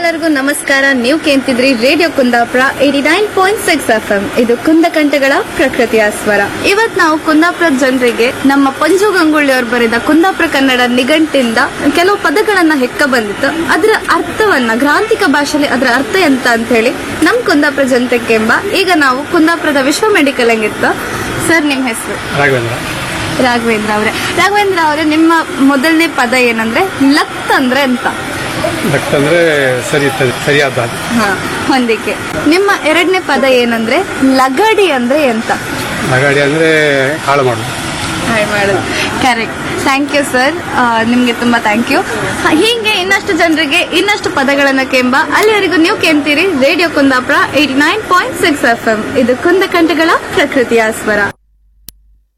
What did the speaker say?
ಎಲ್ಲರಿಗೂ ನಮಸ್ಕಾರ ನೀವು ಕೇಳ್ತಿದ್ರಿ radio Kundapura eighty nine point six F M ಇದು ಕುಂದಕಂಠಗಳ ಪ್ರಕೃತಿಯ ಸ್ವರ ಇವತ್ ನಾವು ಕುಂದಾಪುರ ಜನರಿಗೆ ನಮ್ಮ ಪಂಜು ಗಂಗೂಳಿ ಅವರು ಬರೆದ ಕುಂದಾಪುರ ಕನ್ನಡ ನಿಘಂಟಿಂದ ಕೆಲವು ಪದಗಳನ್ನ ಹೆಕ್ಕ ಬಂದಿತ್ತು ಅದರ ಅರ್ಥವನ್ನ ಗ್ರಾಂಥಿಕ ಭಾಷೆಯಲ್ಲಿ ಅದರ ಅರ್ಥ ಎಂತ ಅಂತ ಹೇಳಿ ನಮ್ ಕುಂದಾಪುರ ಜನತೆಗೆ ಎಂಬ ಈಗ ನಾವು ಕುಂದಾಪುರದ ವಿಶ್ವ ಮೆಡಿಕಲ್ ಹಂಗಿತ್ತು ಸರ್ ನಿಮ್ ಹೆಸರು ರಾಘವೇಂದ್ರ ರಾಘವೇಂದ್ರ ಅವರೇ ರಾಘವೇಂದ್ರ ಅವರೇ ನಿಮ್ಮ ಮೊದಲನೇ ಪದ ಏನಂದ್ರೆ ಲತ್ ಅಂದ್ರೆ ಅಂತ ಭಕ್ತ ಅಂದ್ರೆ ಸರಿ ಇರ್ತದೆ ಸರಿಯಾದ ಹಾಗೆ. ಹಾ ಹೊಂದಿಕೆ ನಿಮ್ಮ ಎರಡನೇ ಪದ ಏನಂದ್ರೆ ಲಗಡಿ ಅಂದ್ರೆ ಎಂತ ನಗಾಡಿ ಅಂದ್ರೆ ಹಾಳು ಮಾಡುದು ಮಾಡೋದು ಕರೆಕ್ಟ್ ಥ್ಯಾಂಕ್ ಯು ಸರ್ ನಿಮ್ಗೆ ತುಂಬಾ ಥ್ಯಾಂಕ್ ಯು ಹೀಗೆ ಇನ್ನಷ್ಟು ಜನರಿಗೆ ಇನ್ನಷ್ಟು ಪದಗಳನ್ನ ಕೆಂಬ ಅಲ್ಲಿವರೆಗೂ ನೀವು ಕೇಳ್ತೀರಿ radio Kundapura eighty nine point six F M ಇದು ಕುಂದಕಂಠಗಳ ಪ್ರಕೃತಿಯ ಸ್ವರ